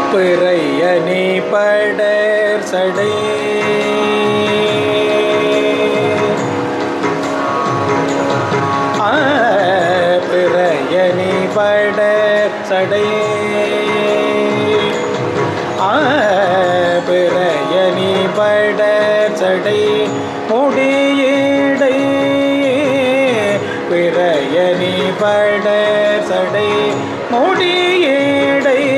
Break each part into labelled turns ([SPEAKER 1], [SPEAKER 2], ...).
[SPEAKER 1] பிறையணி படர் சடை ஆ, பிறையணி படர் சடை ஆ, பிறையணி படர் சடை முடியடை பிறையணி படர் சடை முடியடை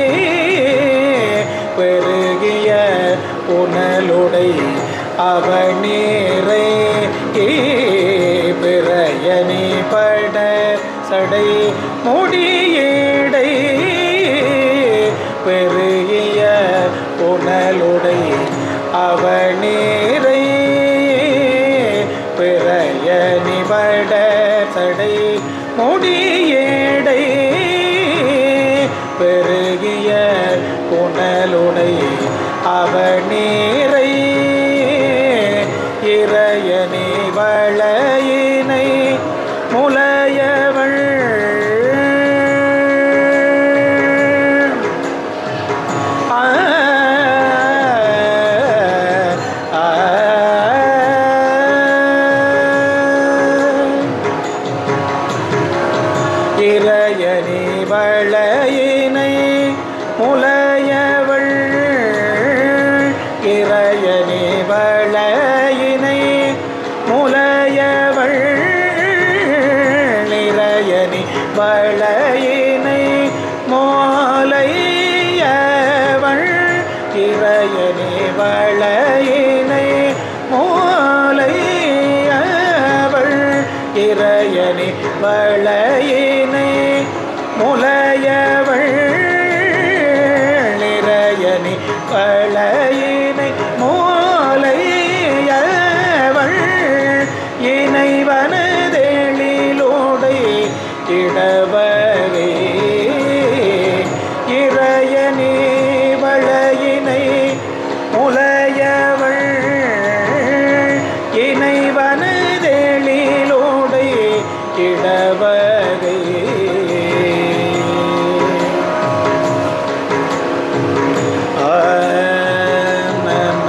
[SPEAKER 1] பெருகிய புனலுடை அவநீரை பிறையணி பட சடை முடியடை பெருகிய புனலுடை அவநீரை பிறையணி பட சடை முடியடை பெருகிய புனலுடை அவநீரை இறையணி வளையினை முலையவள் ஆ, ஆ, இறையணி வளையினை முலையவள் இறையணி வளையினை முலையவள் இறையணி வளையினை மோலையவள் இறையணி வளையினை மோலையவள் இறையணி வளையினை முலையவள் இறையணி வளையினை மோலையவள் இணைவனதெழிலோடை இடவகை இறையணி வளையினை முலையவள் இணைவனதெழிலோடை இடவகை ஆனன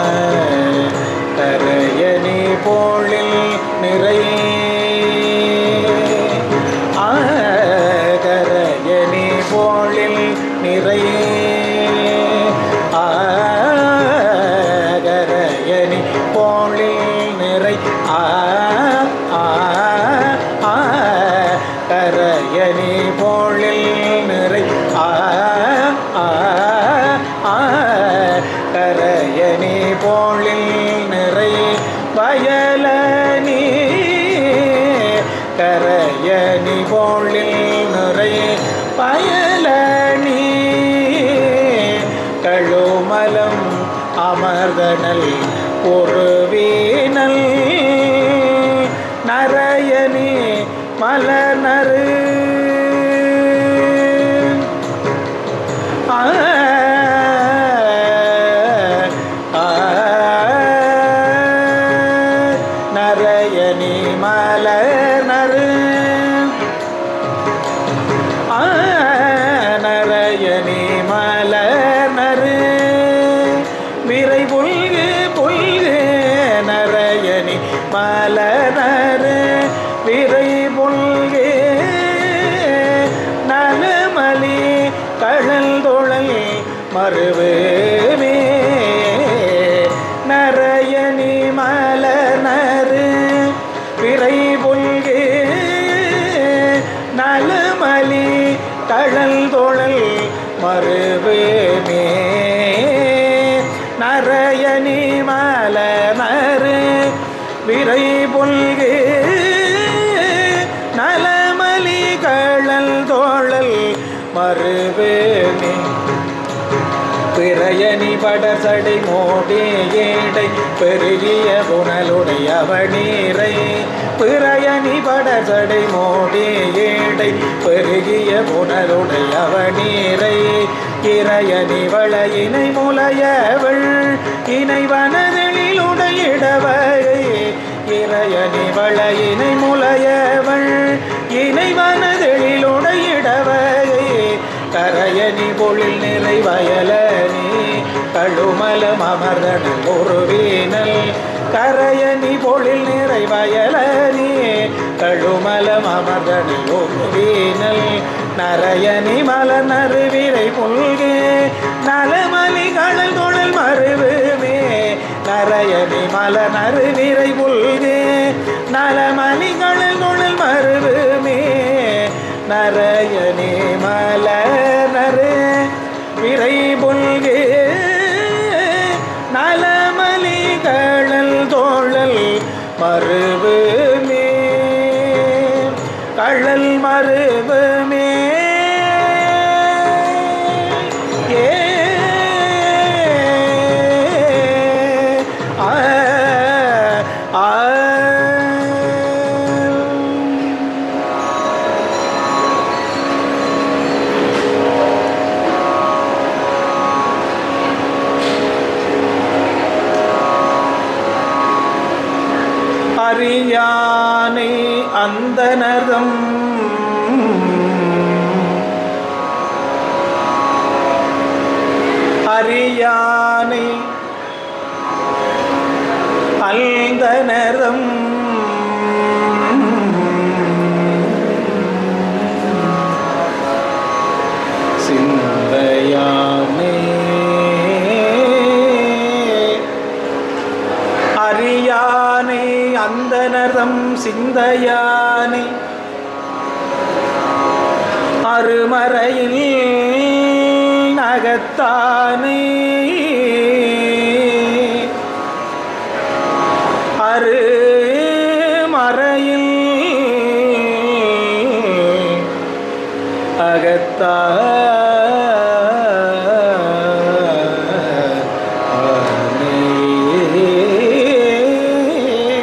[SPEAKER 1] கரையணி போழில் நிறை ஆ, கரையணி போழில் நிறை ஆ, கரையணி போழில் நிறை ஆ ஆ ஆ கரையணி போழில் நிறை ஆ ஆ ஆ கரையணி போழில் நிறை வயலனி கரையணி போழில் நிறை பயலனி கழுமலம் அமர்தனல் ஒரு வீணல் நரையனி மலர்நறு ஆ, ஆ, நரையனி மலர்நறு ஆ, நரையனி மலர்நறு விரை புல்கு புல்கு நரையனி மலர்நறு விரை புல்கு நலமலி கழல் தொழல் மறுவுமே நரையணி மலர்நறு விரை புல்கு நலமலி கழல் தொழல் மறுவுமே நரையணி மலர்நறு விரை புல்கு நலமலி கழல் தோழல் மறுவேணி பிறையணி படசடை மோடி ஏடை பெருகிய புனலுடைய அவநீரை பிறையணி படசடை மோடி ஏடை பெருகிய புனலுடைய அவநீரை இறையணி வளையினை முலையவள் இணைவனதெழிலுடையிடவகை இறையணி வளையினை முலையவள் இணைவனதெழிலுடையிடவகை கரையணி பொழில் நிறை வயலனி கழுமலம் அமர்தனில் ஒரு வீணல் கரையணி பொழில் நிறை வயலனி கழுமலம் அமர்தனில் ஒரு வீணல் நரையணி மலர் நறுவிரை புல்கே நலமலி கடல் தொழில் மறுவுமே நரையணி மலர் நறுவிரை புல்கே நலமலி கடல் தொழில் மறுவுமே நரையணி மலர் நறு விரை புல்கே நலமலி கடல் தோழல் மறுவுமே கள்ளல் மறுவுமே ஏ ஆ ஆ அறியானை அந்தனதம் அறியானை அல்தனரம் சிந்தையானே அறியானே அந்தனரம் சிந்தையானே அருமறையில் நகத்தானே அருமறையில் அகத்தானே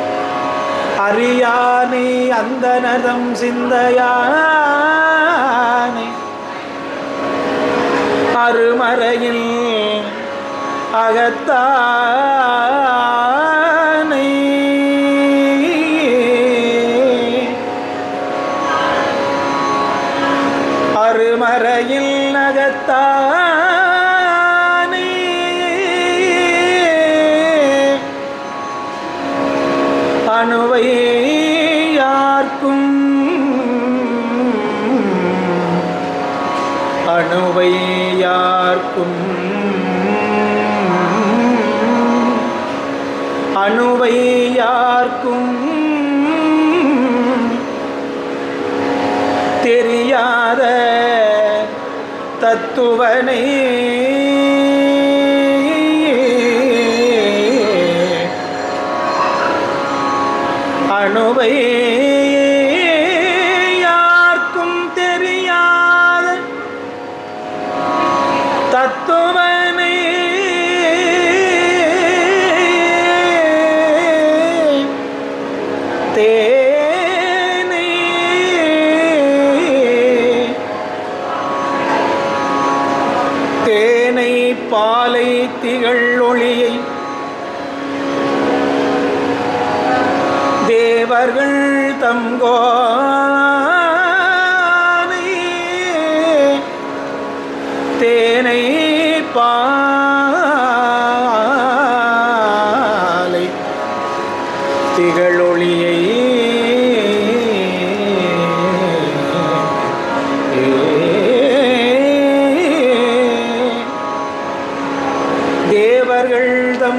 [SPEAKER 1] அறியானே அந்தனதம் சிந்தையானே அருமறையில் அகத்தானே அருமறையில் அகத்தானே அணுவை யார்க்கும் அணுவை யார்க்கும் அணுவை யார்க்கும் தெரியாத தத்துவனை அணுவை யார்க்கும் தெரியாத தத்துவனை தேனை தேனை பாலை திகழ் ஒளியை தேவர்கள் தங்கோனை தேனை பாலை திகழொளியை தேவர்கள்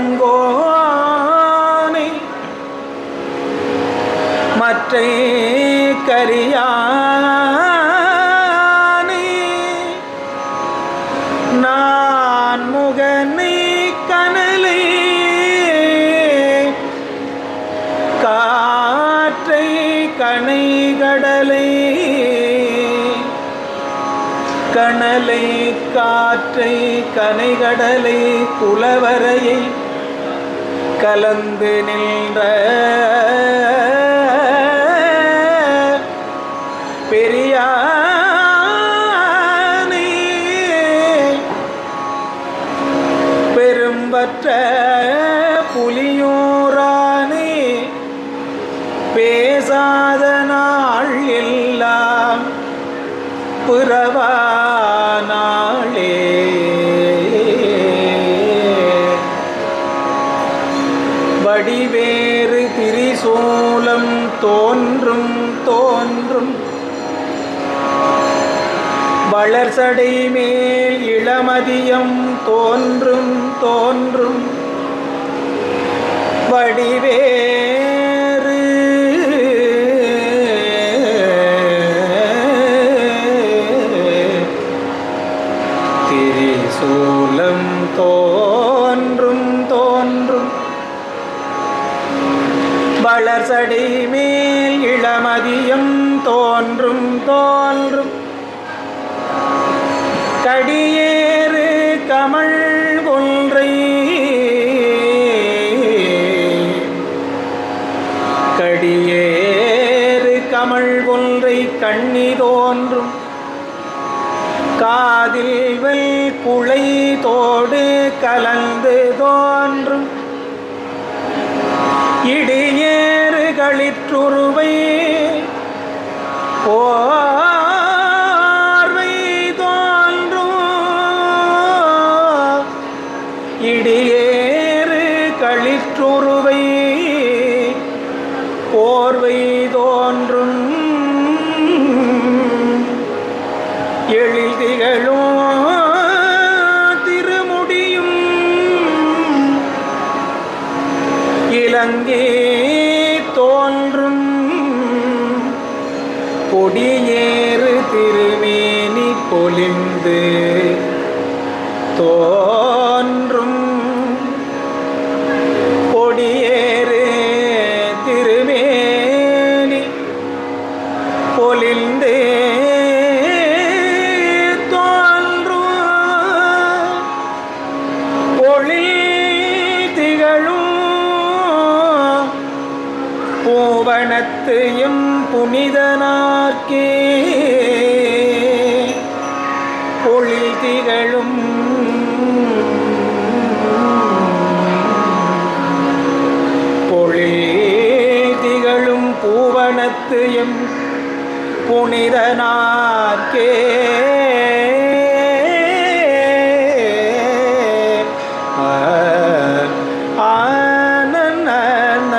[SPEAKER 1] தங்கோனை மற்றை கரியானை நான் முகனை கனலை காற்றை கனை கடலை கணலை காற்றை கனைகடலை குலவரையை கலந்து நின்ற பெரியானே பெரும்பற்ற புலியூரானே பேசாத நாள் எல்லாம் பிறவா நாளே தோன்றும் தோன்றும் வளர்சடை மேல் இளமதியம் தோன்றும் தோன்றும் வடிவேறு திரிசூலம் தோன்றும் தோன்றும் வளர்சடை மேல் இளமதியம் தோன்றும் தோன்றும் கடியேறு கமழ் ஒன்றை கடியேறு கமழ் ஒன்றை கண்ணி தோன்றும் காதில் வெல் குளை தோடு கலந்து தோன்றும் இடியேறு களிற்றுருவை போர்வை தோன்றும் இடியேறு களிற்றுருவை போர்வை தோன்றும் எழில் திகழும் திருமுடியும் இலங்கை தோன்றும் கொடியேறு திருமேனி பொலிந்து தோன்றும் கொடியேறு திருமேனி பொலிந்து தோன்றும் பொழில் திகழும் பூவனத்து எம் புனிதனார்க்கே பொழில் திகழும் பொழில் திகழும் பூவனத்து எம் புனிதனார்க்கே ஆனன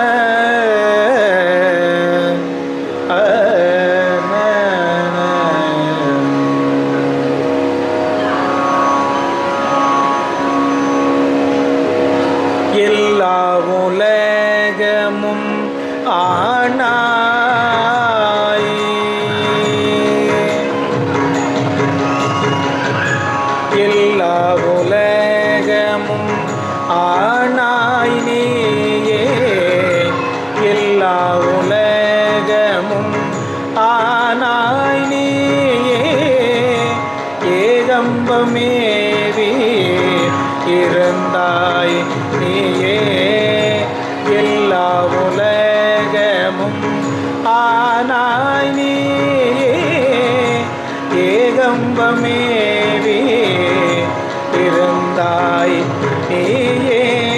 [SPEAKER 1] எல்லா உலகமும் ஆனாய் எல்லா உலகமும் ஆனாய் நீயே எல்லா உலகமும் ஆனாய் நீயே ஏகம்பமேவி இருந்தாய் நீயே எல்லா உலகமும் ஆனாய் நீயே ஏகம்பமேவி இருந்தாய் நீயே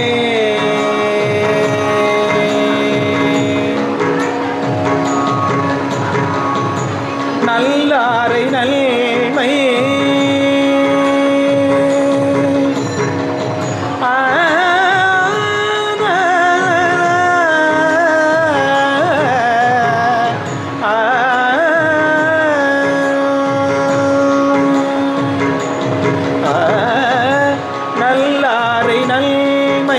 [SPEAKER 1] நல்லாரை நல்மை நல்லாரை நன்மை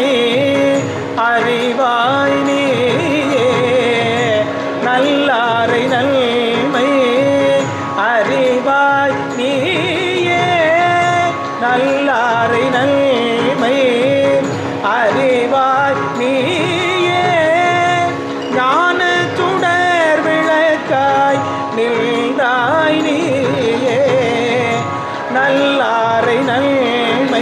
[SPEAKER 1] அறிவாய் நீயே நல்லாரை நன்மை அறிவாய் நீயே நல்லாரை நன்மை அறிவாய் நீயே ஞான சுடர் விளக்காய் நின்றாய் நீயே நல்லாரை நன்மை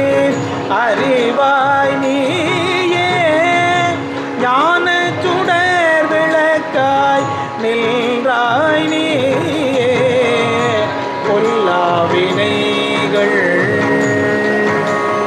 [SPEAKER 1] அறிவாய் நீயே ஞான சுடர் விளக்காய் நின்றாய் நீயே பொல்லாவினைகள்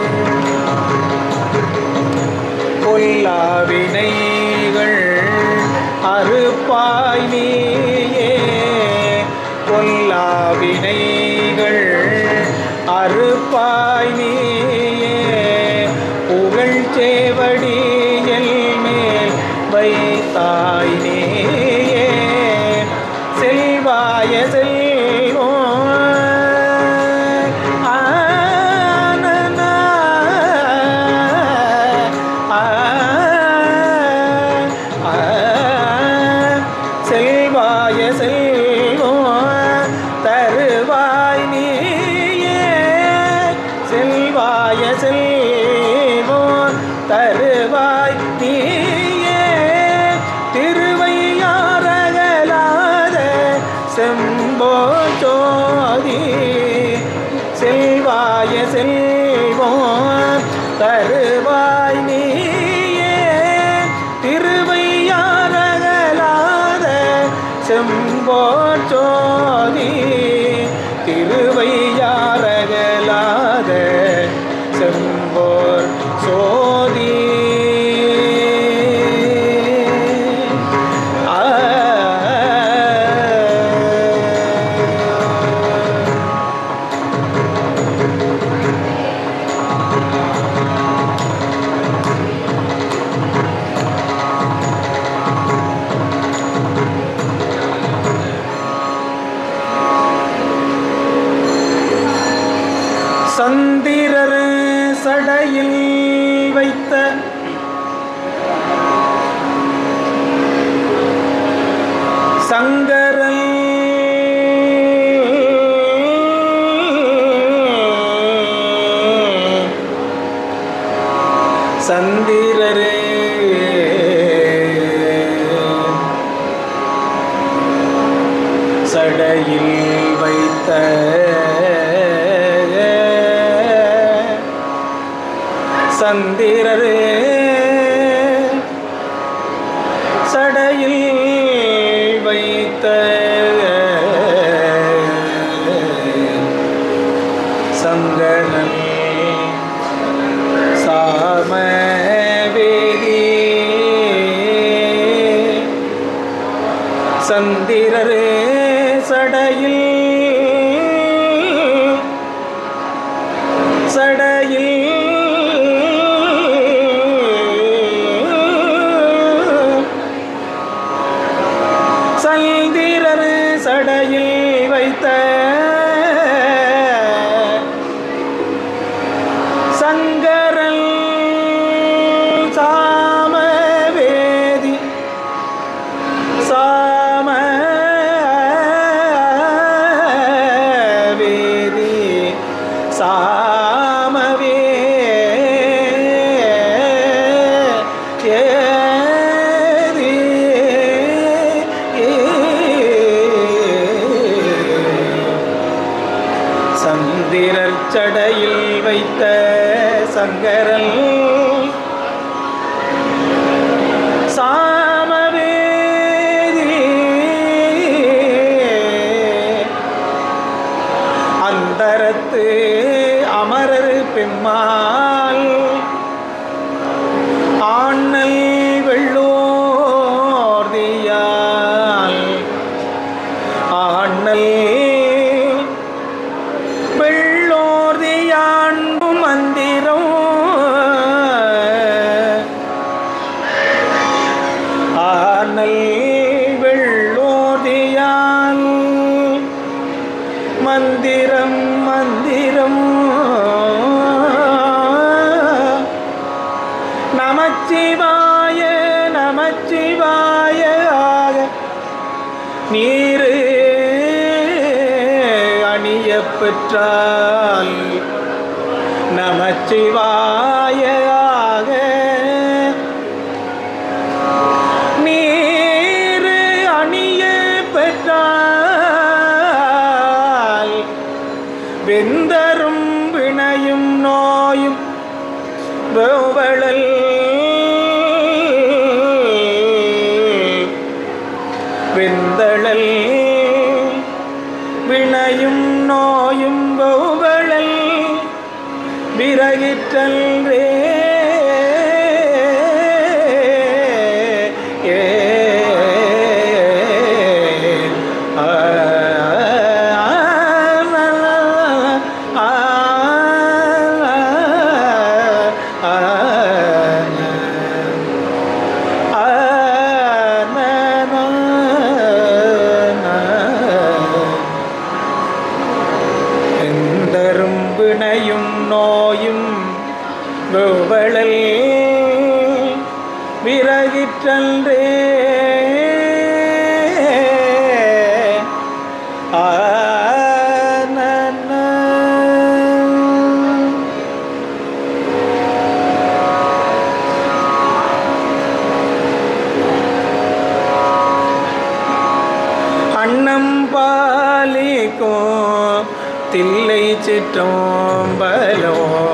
[SPEAKER 1] செல்வாய செல்வோன் தருவாய் நீயே திருவையாரகலாத செம்போ ஜோதி செல்வாய செல்வோன் தருவாய் நீயே திருவையாரகலாத செம்போர் ஜோதி திருவையாரகலாத செம்போர் சோதி ஆ சந்திரர் சடையில் வைத்த சங்கரன் சந்திரரே சடையில் வைத்த சந்திரரே சடையில் வைத்த சங்கரன் சாமவேதி சந்திரரே சடையில் சடையில் சந்திரர் சடையில் வைத்த சங்கரன் சாமவேதி சாமவேதி சாமவே ஏதி சந்திரர் சடையில் வைத்த சங்கரன் சாமவேதி அந்தரத்து அமரர் பெம்மாள் ஆண்ணல் வெள்ளோர்தியால் ஆண்ணல் வெள்ளோர்தியான்பு மந்திரம் ஆனல் வெள்ளோதியான் மந்திரம் மந்திரம் நமச்சிவாய நமச்சிவாய ஆக நீரு அணிய பெற்றால் நமச்சிவாய ஆக நீர் அணிய பெற்றால் வெந்தரும் வினையும் நோயும் வெவழல் வெந்தழல் வினையும் நோயும் வெவழல் விறகிற்றல்ரே ஏ ஆ ஆ எந்தரும் வினையும் நோயும் வெவழல் விறகிற்றன்றே ஆ சிற்றோம்பலோ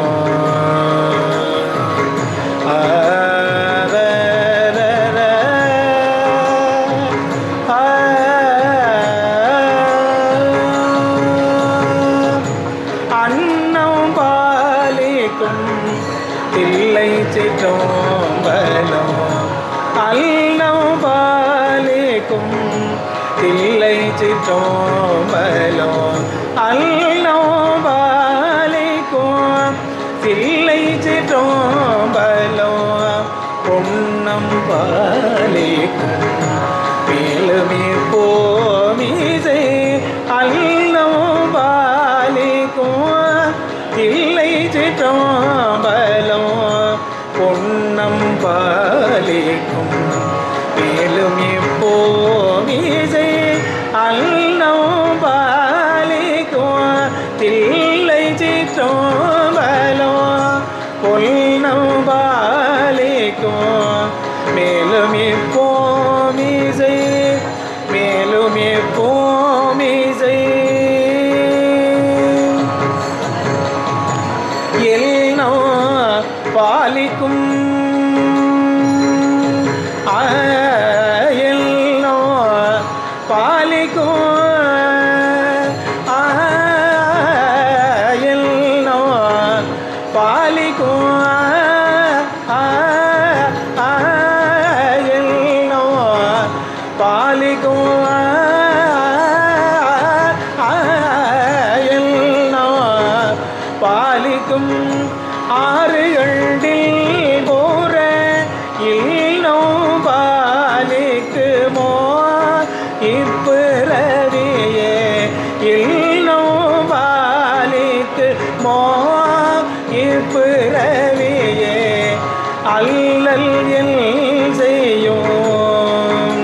[SPEAKER 1] அன்னம் பாலிக்கும் தில்லை சிற்றோம்பலோ அன்னம் பாலிக்கும் தில்லை சிற்றோம்பலோ அன்னம் பாலிக்கும் தில்லை சிற்றோம்பலோ பொன்னம் பாலிக்கும் மேலுமே போமிசை அல்லம் பாலிக்கும் இல்லை சிற்றம்பலம் பொன்னம் பாலிக்கும் மேலும் எப்போமிசை அல்லம் பாலிக்கும் தில்லை சிற்றம்பலம் பொன்னம் பாலிக்கும் மேலும் எப்போமிசை மேலும் எப்போமிசை எல்னோ பாலிக்கும் ஆ, எல்னோ பாலிக்கும் ஆ, எல்னோ பாலிக்கும் ஆ, ஆ, எல்னோ பாலிக்கும் ஆ, எல்னோ பாலிக்கும் ஆறு எண்டில் போற இல்லோ பாலிக்குமோ இப்பிறவியே இல்லோ பாலிக்குமோ இப்பிறவியே அல்லல் எல் செய்யும்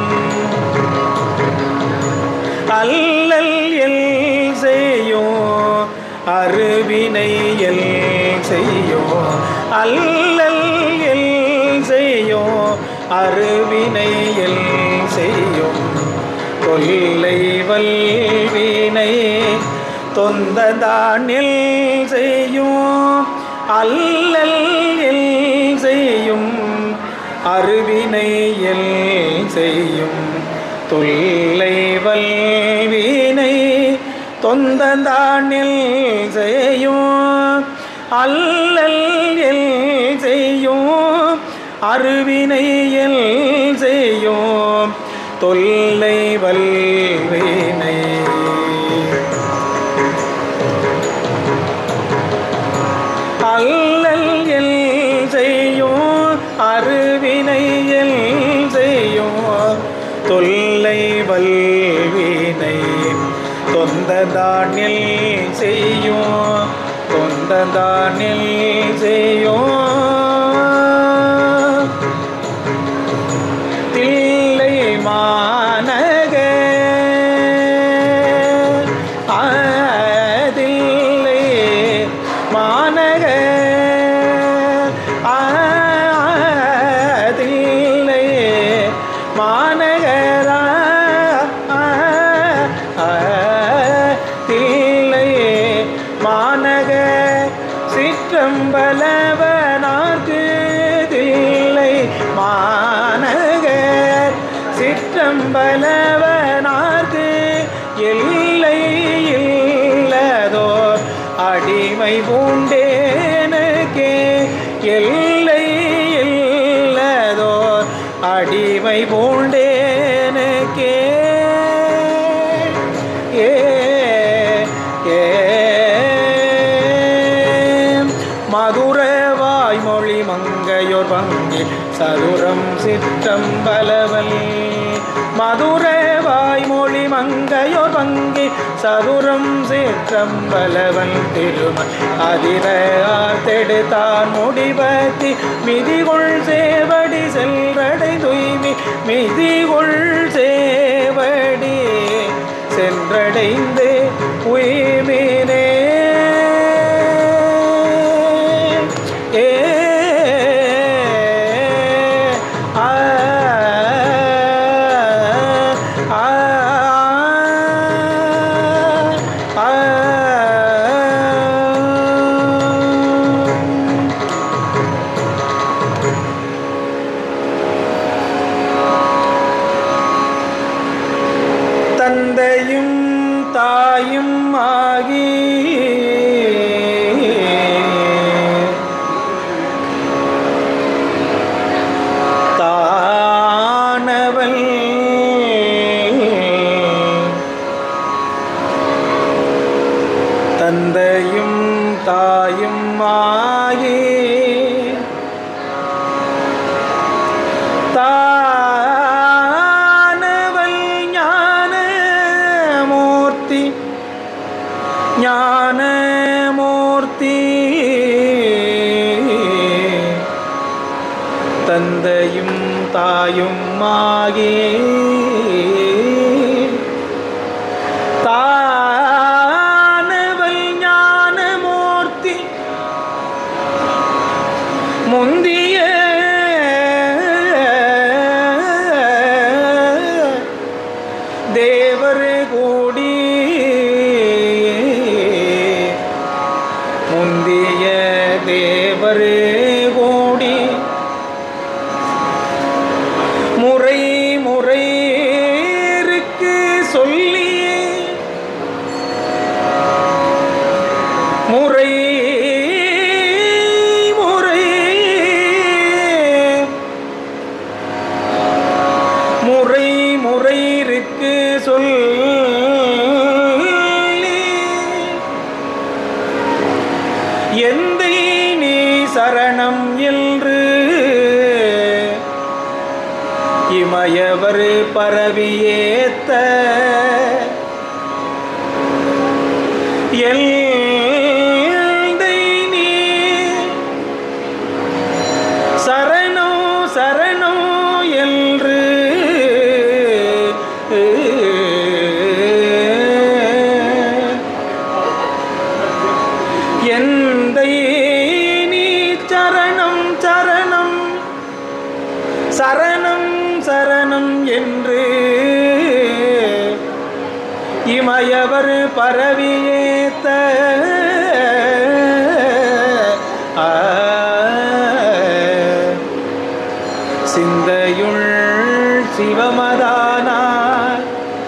[SPEAKER 1] அல்லல் எல் செய்யும் அருவினை எல் செய்யும் அல்லல் எல் செய்யும் அருவினை எல் செய்யும் கொல்லை வல்வினை தொந்ததானில் செய்யும் அல்லல் எல் செய்யும் அருவினை எல் செய்யும் தொல்லை வல்வினை தொந்ததானில் செய்யும் அல்லல் எல் செய்யும் அருவினை எல் செய்யும் தொல்லை வல்வினை அல்லல் எல் செய்யும் அருவினை எல் செய்யும் தொல்லை வல்வினை தொந்ததானில் செய்யும் தொந்ததானில் செய்யும் தில்லை மாநக ஆதில்லை மாநக ஆதில்லை மாநகரா தில்லை மாநக சிற்றம்பலவனார்க்கு தில்லை மாநகர் சிற்றம்பலவனார்க்கு எல்லை இல்லதோ அடிமை பூண்டேனுக்கே எல்லை இல்லதோ அடிமை பூண்டேனுக்கே ஏ ஏ மதுர வாய்மொழி மங்கையோர் பங்கி சதுரம் சிற்றம்பலவல் மதுர வாய்மொழி மங்கையோர் பங்கி சதுரம் சிற்றம்பலவன் திருமன் அதிர ஆர்த்தெடுத்தான் முடிவத்தி மிதிகொள் சேவடி செல்வடை துய்மி மிதிகொள் சேவடி சென்றடைந்து உய்மினே ஏ ஆ ஆ ஆ தாயும் ஆகி தானவள் ஞானமூர்த்தி ஞானமூர்த்தி தந்தையும் தாயும் ஆகி தானவள் ஞானமூர்த்தி முந்திய தேவர் கூடி முந்திய தேவர் கூடி முறை முறைக்கு சொல்லி முறை முறை முறை முறைக்கு சொல்லி எந்தை நீ சரணம் என்று இமயவர் பரவியேத்த எந்தை நீ சரணோ சரணோ என்று எந்தை நீ சரணம் சரணம் சரணம் சரணம் என்று இமயவர் பரவியேத்த ஆ, சிந்தையுள் சிவமதானார்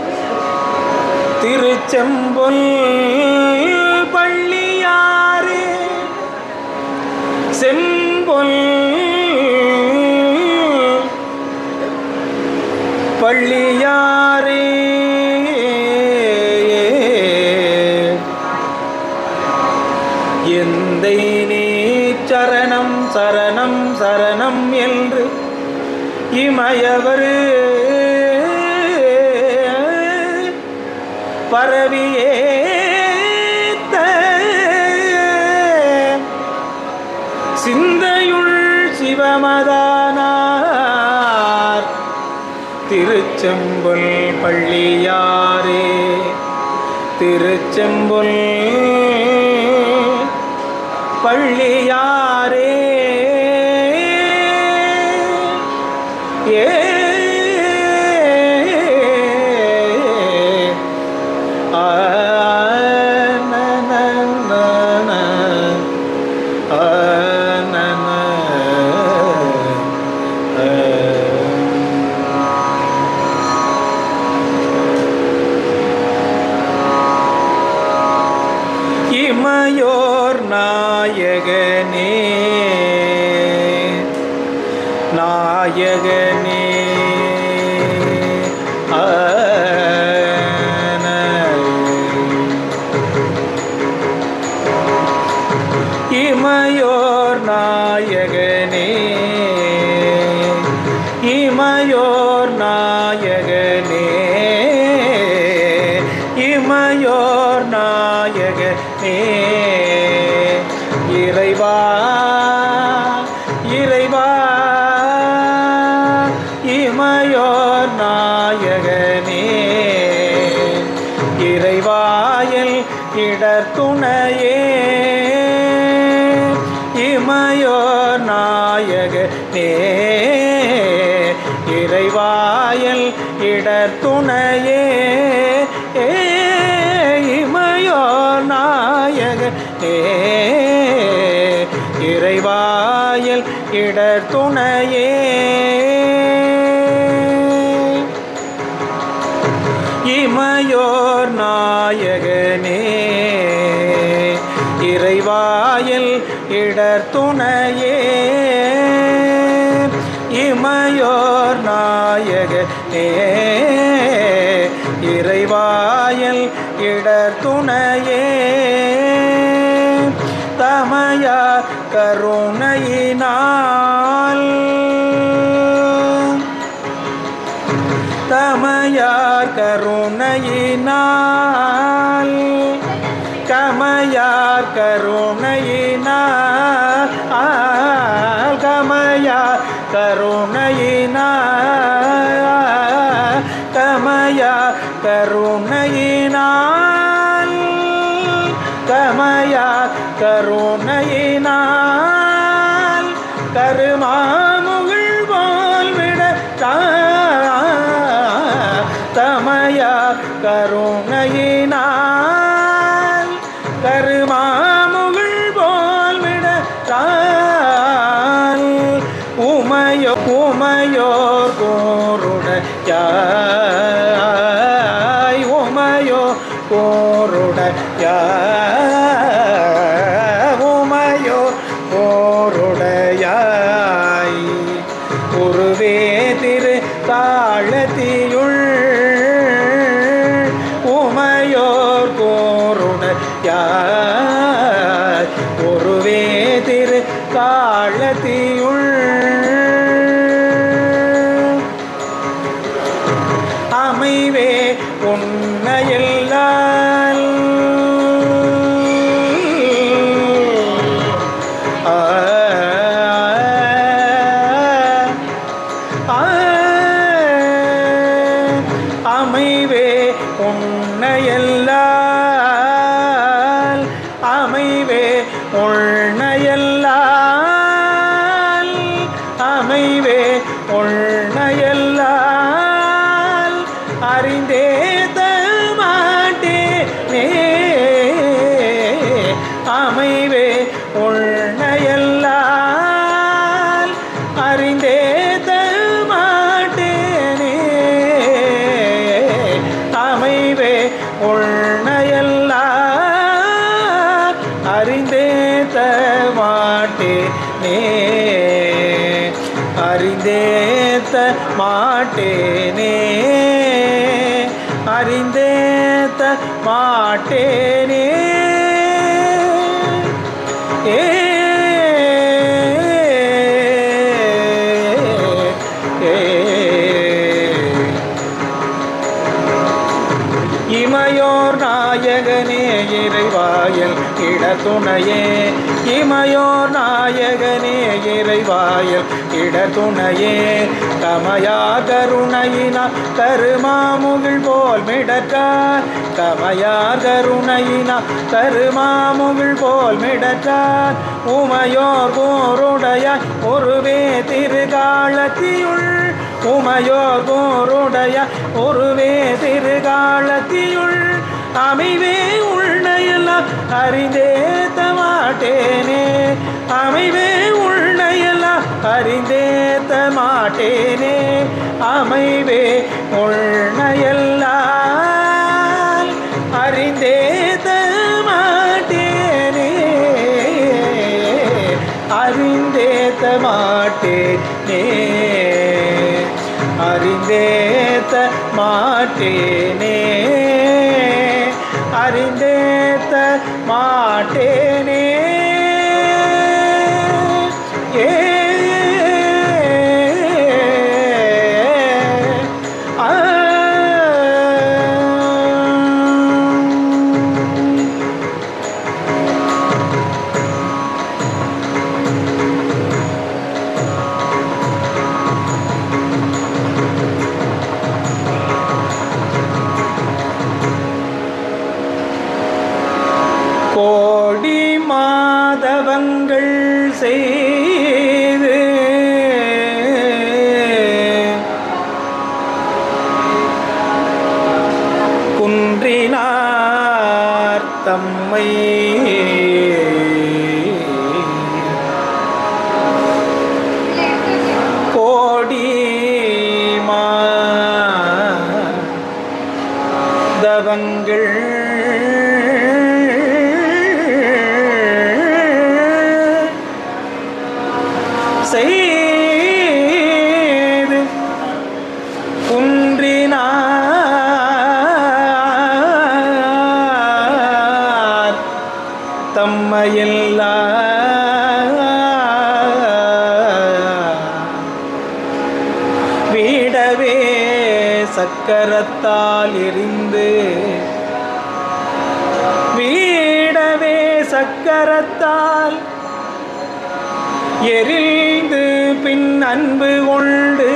[SPEAKER 1] திருச்செம்பொல் பள்ளியாரே செம்பொல் பள்ளியாரே எந்தை நீ சரணம் சரணம் சரணம் என்று இமயவர் பரவியேத்த சிந்தையுள் சிவமதானார் திருச்செம்பொல் பள்ளியாரே திருச்செம்பொல் பள்ளியாரே ஏ ஆ, ந, ந, ந, ந. ஆ, ந, ந, ஆ. இமையோர் நாயகனே நாயகனே ஆன. இமையோர் நாயகனே இமையோர் நாயகனே இமையோர் நாயகனே இறைவா இறைவா இமையோர் நாயகனே இறைவாயல் இடர் துணையே இமையோர் நாயகனே இறைவாயல் இடர் துணையே இமையோர் நாயகனே இறைவாயல் இடர் துணையே இமையோர் நாயகனே இறைவாயல் இடர் துணையே இமையோர் நாயகனே இறைவாயல் இடர் துணையே தம தமயா கருணையினால் தமையார் கருணையினால் கமையார் கருணையினால் கமையார் கருணையினால் கமையார் கருணையினால் கமையார் கருணையினால் கருமாமுகில் போல் விட தமயா கருணையினால் கருமாமுகில் போல் விட உமையோ உமையோர் கோருடையாய் உமையோ கோருடையாய் உமையோ கோருடையாய் உருவே திரு தாழத்தியுள் உமையோர் கோருடையாய் ஒருவே திரு காலத்தியுள் அமைவே உன்னையெல்லால் ஆ ஆ அமைவே உன்னையெல்லால் அமைவே உள்னையெல்லால் அமைவே உள்னையெல்லால் அறிந்தே மாட்டேனே அமைவே உள்னையெல்லால் அறிந்தே மாட்டேனே அமைவே உள்னையெல்லாம் அறிந்தேத்த மாட்டேனே அறிந்தேத்த மாட்டேனே அறிந்தேத்த மாட்டேனே ஏ இமையோர் நாயகனே இறைவாயல் இடத்துணையே இமையோர் நாயகனே இறைவாயல் இடத்துணையே கமயா கருணையினா கருமாமுகில் போல் மிடற்றார் கமயா கருணையினா கருமாமுகில் போல் மிடற்றார் உமையோர் போருடையாய் ஒருவே திருகாலத்தியுள் உமையோர் போருடைய ஒருவே திருகாலத்தியுள் அமைவே உள்னையெல்லாம் அறிந்தேத்த மாட்டேனே அமைவே உள்னையெல்லாம் அறிந்தேத்த மாட்டேனே அமைவே உள்னையெல்லாம் அறிந்தேத்த மாட்டேனே அறிந்தேத்த மாட்டேனே அறிந்தேத்த மாட்டேனே அறிந்தேத்த மாட்டேனே ஏ ஆ கோடி மாதவங்கள் செய்து குன்றினார் தம்மை கோடி மாதவங்கள் செய்து குன்றினார் சக்கரத்தால் எரிந்து வீடவே சக்கரத்தால் எரிந்து பின் அன்பு கொண்டு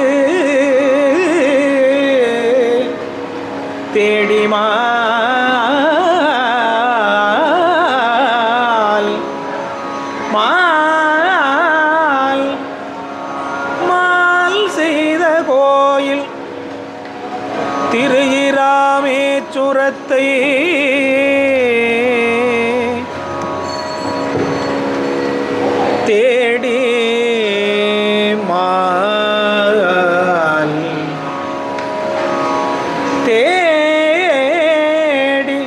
[SPEAKER 1] தேடிமால் மால் மால் செய்த கோயில் திரு இராமேச்சுரத்தை தேடி மால் தேடி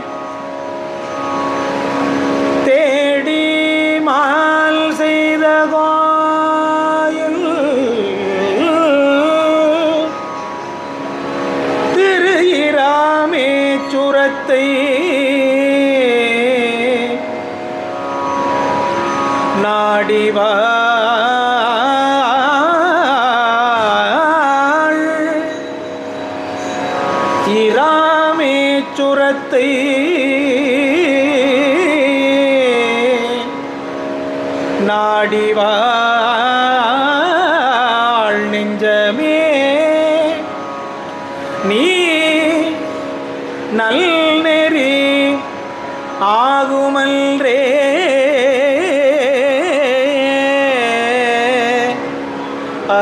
[SPEAKER 1] தேடி மால் செய்த கோயில் திரு இராமேச்சுரத்தை நாடிவாள் இராமேச்சுரத்தை நாடிவாள் நெஞ்சமே நீ நல்நெறி ஆகுமல்ரே ஆ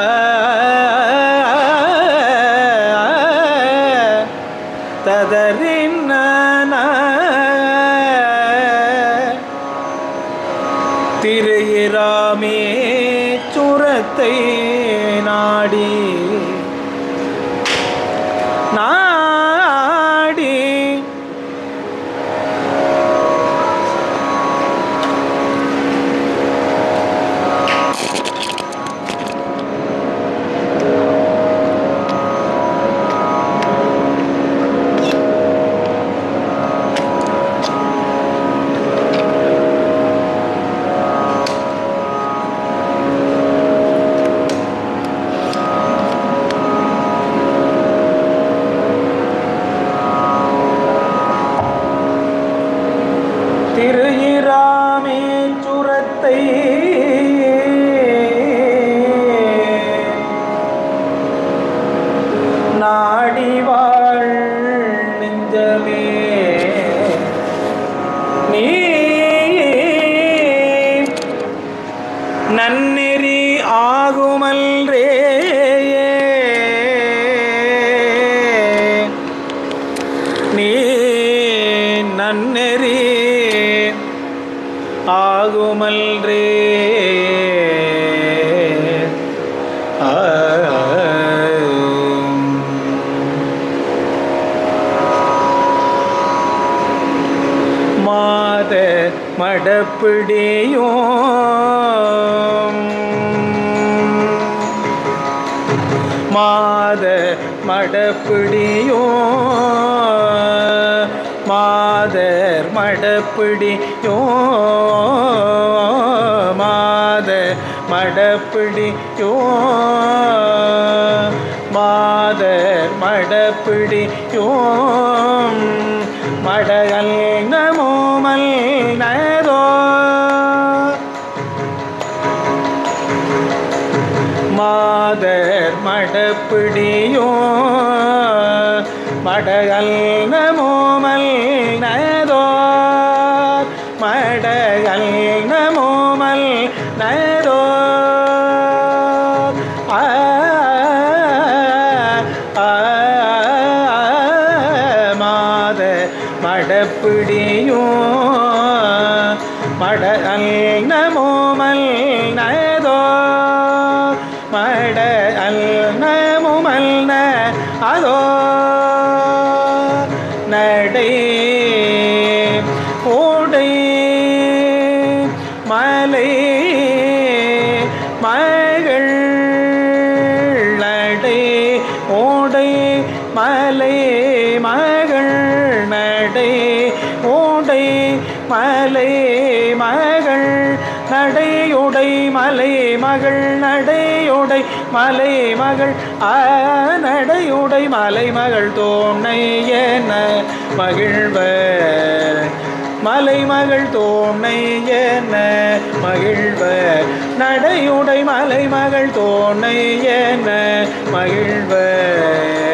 [SPEAKER 1] ததறின திரு இராமே சுரத்தை நாடி நாடி திரு இராமே சுரத்தை நாடிவாள் நெஞ்சமே நீ நன்னெறி ஆகுமல்ரே நீ நன்னெறி ஆகுமல்ரே ஆ. மாத மடப்பிடியும் மாத மடப்பிடியும் மாதர் மடப்பிடியும் மாத மடப்பிடியும் மாதர் மடப்பிடியும் மடகல் நமோமல் நதோ மாதர் மடப்பிடியோ மடகல் நமோமல் நதோ மடகல் நமோமல் நதோ ஆ ஆ, மாத மடப்பிடியோ மடகல் நமோமல் நதோ மட அல் நமுமல் ந அதோ நடை ஓடை மலை மகள் நடை ஓடை மலை மகள் நடை ஓடை மலை மகள் நடையுடை மலை மகள் நடையுடை மலை மகள் நடையுடை மலை மகள் தோணை என மகிழ்வர் மலைமகள் தோணை என மகிழ்வர் நடையுடை மலைமகள் தோணை என மகிழ்வர்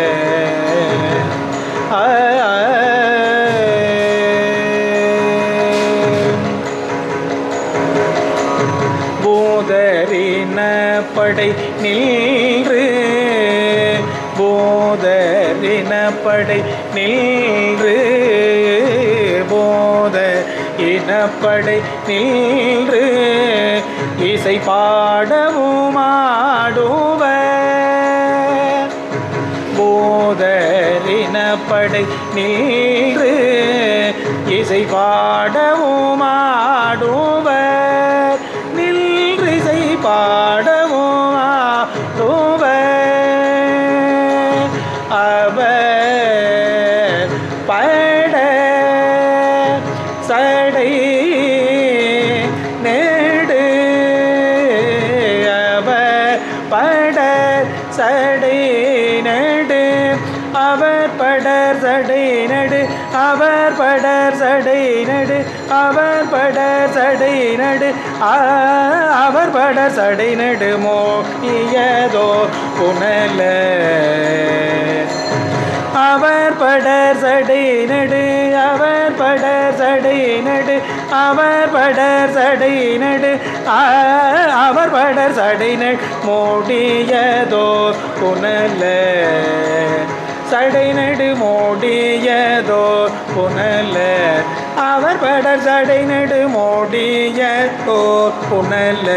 [SPEAKER 1] ஆ, ஆ, போதரின படை நின்று போதரின படை நின்று போத இனப்படை நின்று இசை பாடவும் ஆடுவர் போதரினப்படை நின்று இசை பாடவும் ஆடுவர் நின்று இசை பாடவும் ஆடுவர் அவர் பட சடை நேடு அவர் பட சடை நடு அவர் படர் சடை நடு அவர் படர் சடை நடு அவர் படர் சடை நடு ஆ- அவர் படர் சடை நடு மோகியதோ புனல அவர் படர் சடை நடு அவர் படர் சடை நடு அவர் படர் சடை நடு ஆ- அவர் படர் சடை நடு மோடியதோ புனல சடை நடு மோடியதோ புனல அவர் படர் சடை நடு மோடியதோ புனல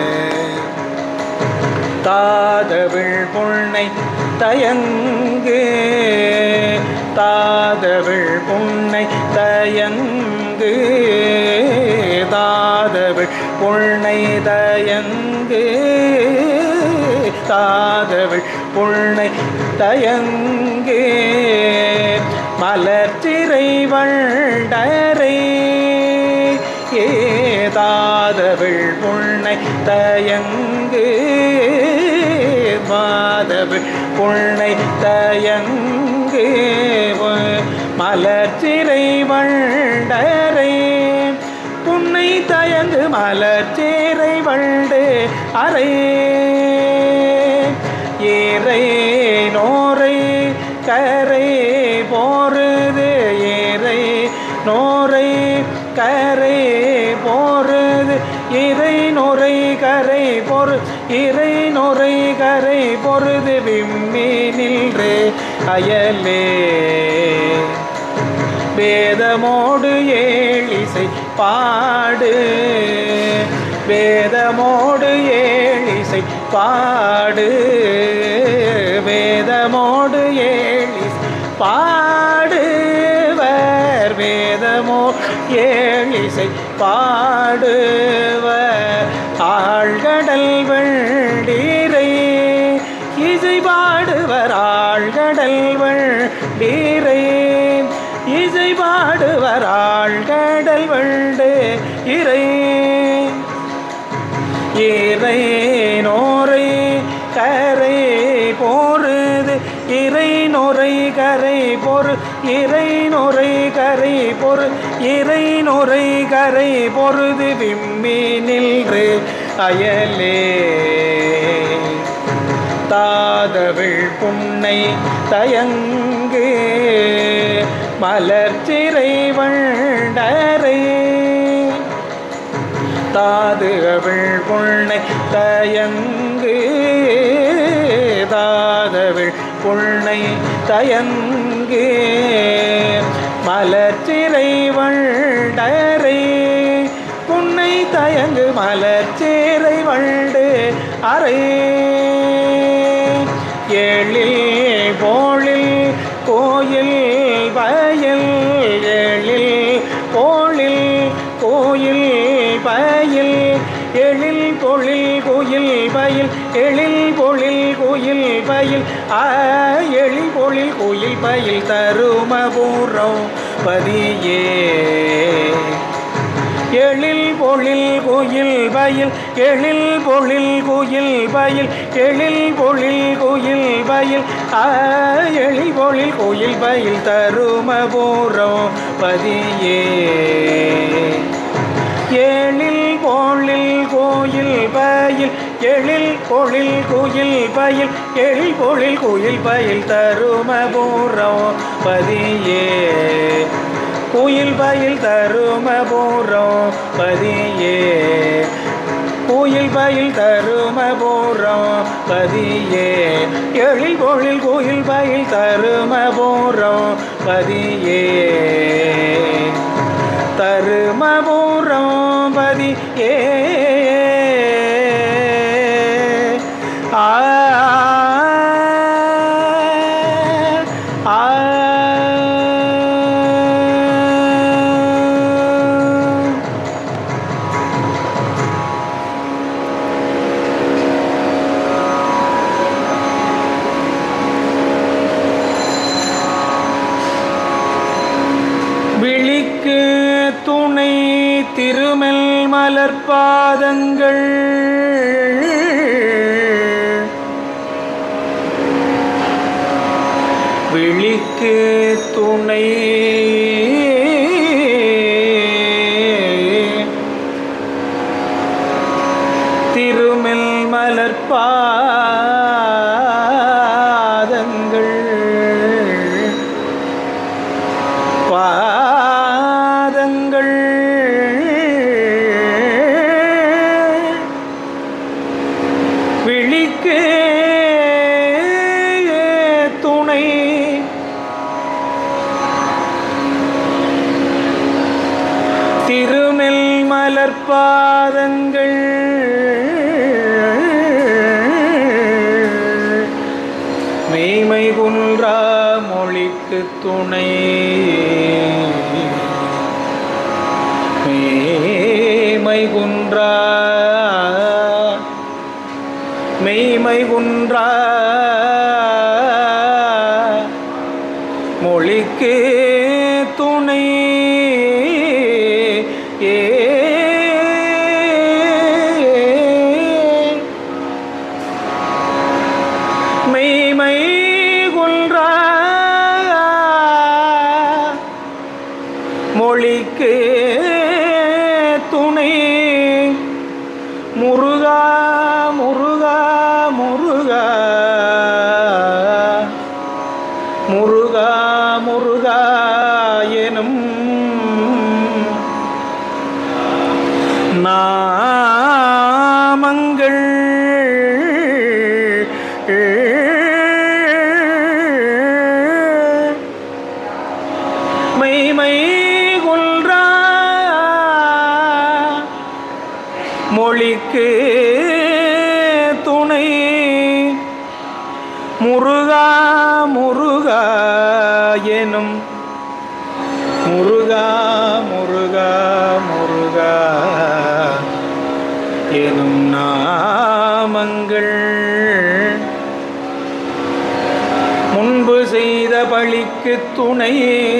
[SPEAKER 1] தாதவிழ் புன்னை தயங்கு தாதவிழ் புன்னை தயங்கு தாதவிழ் புன்னை தயங்கு தாதவிழ் புன்னை தயங்கு மலர்ச்சிறை வண்டரை ஏதாதவிழ் புன்னை தயங்கு மாதவிழ் புன்னை தயங்கு மலர்ச்சிறை வண்டரை புன்னை தயங்கு மலர்ச்சிறை வண்டு அறை ஏறை நோரை கரை போருது ஏறை நோரை கரை போருது இறை நுரை கரை பொறு இறை நுரை கரை பொருது விம்மி நின்று அயலே வேதமோடு ஏழிசை பாடு வேதமோடு ஏழிசை பாடு வேதமோடு ஏழிசை பாடுவர் வேதமோ ஏழிசை பாடுவர் ஆழ்கடல் வெள்ளீரை இசை பாடுவர் ஆழ்கடல் வெள்ளீரை இசை பாடுவர் ஆழ்கடல் வெண்டு இறை இறை நோரை கரை போருது இறை நுரை கரை பொறு இறை நுரை கரை பொறு இறை நுரை கரை பொருது விம்மி நின்று அயலே தாதவிழ் புன்னை தயங்கு மலர்ச்சிறை வண்டரை தாது அவிழ் புன்னை தயங்கு தாதவிழ் புன்னை தயங்கு மலர்ச்சிறை வண்டரை புன்னை தயங்கு மலர்ச்சிறை வண்டு அறை எழில் போழில் கோயில் வயல் எழில் போழில் கோயில் பயில் எழில் பொழில் கோயில் பயில் எழில் பொழில் கோயில் பயில் ஆ எழில் பொழில் கோயில் பயில் தருமபுரம் பதியே எழில் பொழில் குயில் பயில் எழில் பொழில் குயில் பயில் எழில் பொழில் குயில் பயில் ஆ எழில் பொழில் குயில் பயில் தருமபுரம் பதியே ஏழில் பொழில் கோயில் பயில் எழில் பொழில் குயில் பயில் எழில் பொழில் குயில் பயில் தருமபுரம் பதியே குயில் பயில் தருமபுரம் பதியே குயில் பயில் தருமபுரம் பதியே எழில் பொழில் குயில் பயில் தருமபுரம் பதியே தருமபுரம் பதியே ஆ ஆ விழிக்கு துணை திருமெல் மலர்பாதங்கள் விழிக்கு துணை திருமெல் மலர்பாதங்கள் பாதங்கள் விழிக்கு துணை திருமெல் மலர்பாதங்கள் மெய்மை குன்றா மொழிக்கு துணை மெய்மை குன்றா மெய்மை குன்றா மொழிக்கு துணை ஏ மெய்மை குன்றா மொழிக்கு துணை முருகா முருகா முருகா முருகா முருகா எனும் நாமங்கள் மெய்மை குன்றா மொழிக்கு துணை முருகா முருகா எனும் முருகா முருகா முருகா எனும் நாமங்கள் முன்பு செய்த பழிக்கு துணை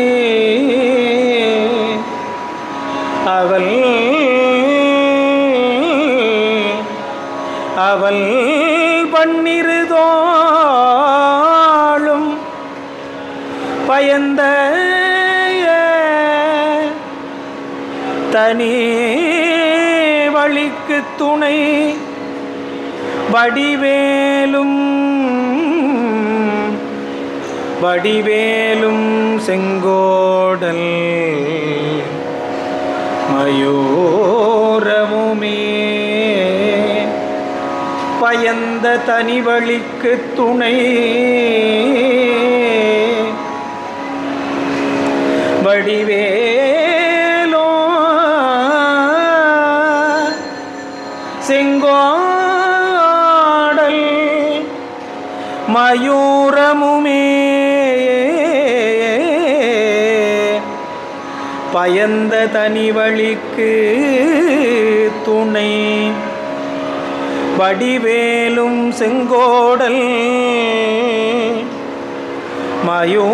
[SPEAKER 1] அவள் அவள் பன்னிருதோளும் பயந்த தனி வழிக்கு துணை வடிவேலும் வடிவேலும் செங்கோடல் மயூரமுமே பயந்த தனிவழிக்கு துணை வடிவேலோ செங்கோடல் மயூரமுமே பயந்த தனிவழிக்கு துணை வடிவேலும் செங்கோடல்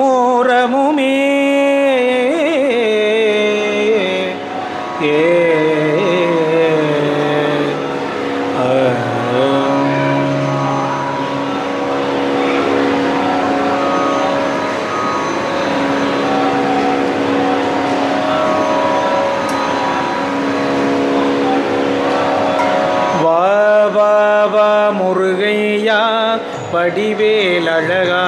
[SPEAKER 1] மயூரமுமே ஏ வடிவேல் அழகா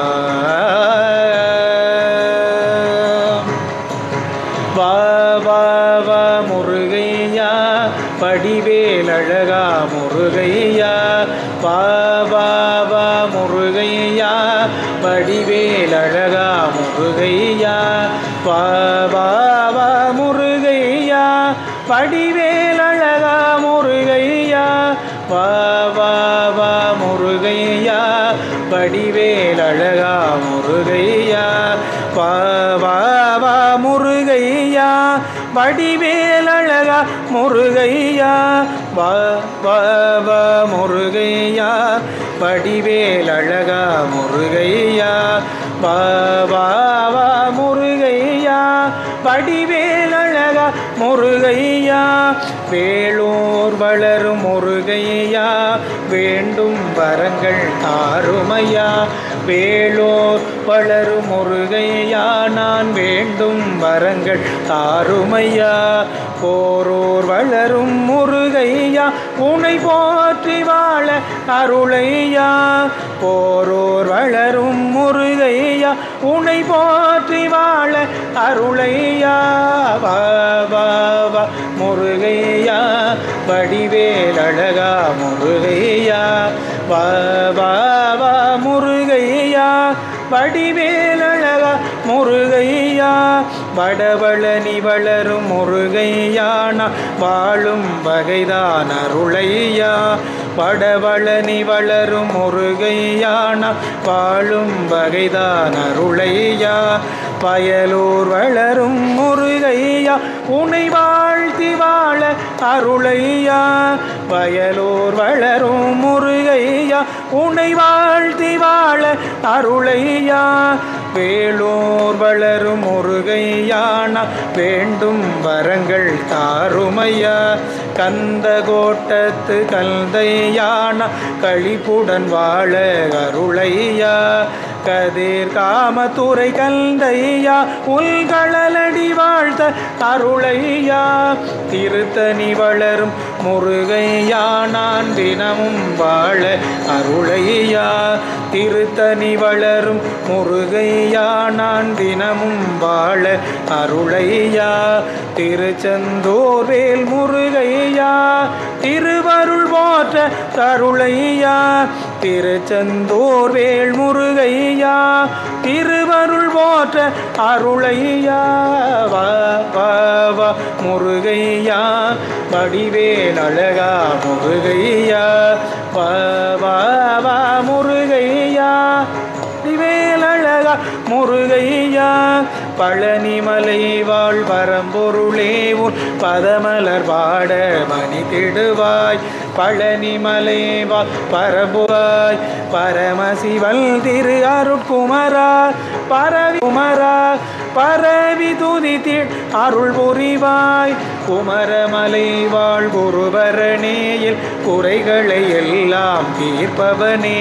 [SPEAKER 1] வா வா வா முருகையா வடிவேல் அழகா முருகையா வா வா வா முருகையா வடிவேல் அழகா முருகையா வா வா வா முருகையா வடிவேல் அழகா முருகையா வா வா வா முருகையா வடிவேல் அழகா முருகையா வா வா வா முருகையா வடிவேல் அழகா முருகையா வா வா வா முருகையா வடிவேல் அழகா முருகையா வா வா வா முருகையா வடிவேல் அழகா முருகையா வேளூர் வளரும் முருகையா வேண்டும் வரங்கள் தாருமையா வேளூர் வளரும் முருகையா நான் வேண்டும் வரங்கள் தாருமையா போரூர் வளரும் முருகையா உனை போற்றி வாழ அருளையா போரூர் வளரும் முருகையா உனை போற்றி வாழ அருளையா வா வா வா முருகையா வடிவேல் அழகா முருகையா வா வா வா முருகையா வடிவேல் அழகா முருகையா வடவளனி வளரும் முருகையா நான் வாழும் வகைதான் அருளையா வடவளனி வளரும் முருகையா நான் வாழும் வகைதான் அருளையா வயலூர் வளரும் முருகையா உனை வாழ்த்தி வாழ அருளையா வயலூர் வளரும் முருகையா உனை வாழ்த்தி வாழ அருளையா வேலூர் வளரும் முருகையான வேண்டும் வரங்கள் தாருமையா கந்த கோட்டத்து கல்தையான கழிப்புடன் வாழ அருளையா கதிர் காமத்துறை கல்தையா உள்களலடி வாழ்த்த அருளையா திருத்தணி வளரும் முருகையா நான் தினமும் வாழ அருளையா திருத்தணி வளரும் முருகையா நான் தினமும் வாழ அருளையா திருச்செந்தூர் வேல் முருகையா திருவருள் போற்ற தருளையா திருச்செந்தூர் வேல் முருகையா திருவருள் போற்ற அருளையா வா வா வா முருகையா வடிவேல் அழகா முருகையா வா வா வா முருகையா வடிவேல் அழகா முருகையா பழனிமலை வாழ் பரம்பொருளே உன் பதமலர் பாட மணி திடுவாய் பழனிமலை வாழ் பரம்புவாய் பரமசிவல் திரு அருட்குமரா பரவி குமரா பரவி துதித்திட் அருள் புரிவாய் குமரமலை வாழ் குருபரனேயில் குறைகளை எல்லாம் தீர்ப்பவனே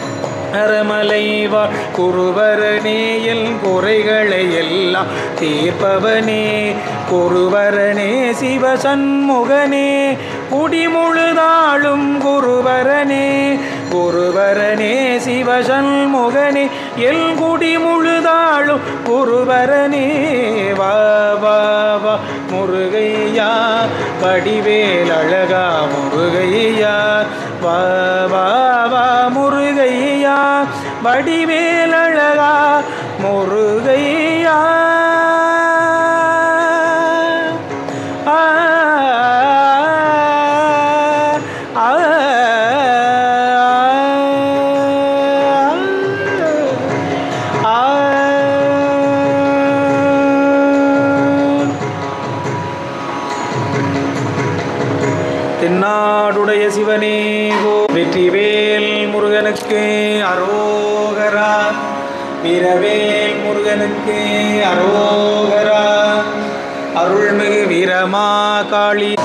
[SPEAKER 1] அறமலைவா குருவரனேயில் குறைகளை எல்லாம் தீர்ப்பவனே குருவரனே சிவசண்முகனே குடிமுழுதாளும் குருவரனே குருவரனே சிவசண்முகனே எல் குடிமுழுதாளும் குருவரனே வா வா வா முருகையா வடிவேல் அழகா முருகையா வா வா வா முருகையா வடிவேல் அழகா முருகையா ஆ, ஆ, ஆ, ஆ. தென்னாடுடைய சிவனே கோ வெற்றிவேல் முருகனுக்கு அரோகரா வீரவேல் முருகனுக்கு அரோகரா அருள்மிகு வீரமா காளி